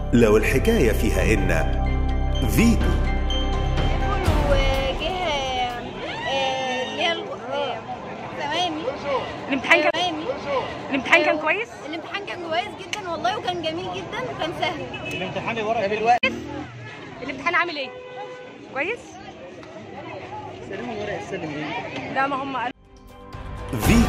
لو الحكاية فيها إن فيتو وجه آه، اللي هي الغ- آه، ثواني الامتحان كان ثواني الامتحان كان كويس الامتحان كان كويس جدا والله وكان جميل جدا وكان سهل الامتحان عامل ايه كويس سلموا الورق السلم لا ما هم قالوا فيتو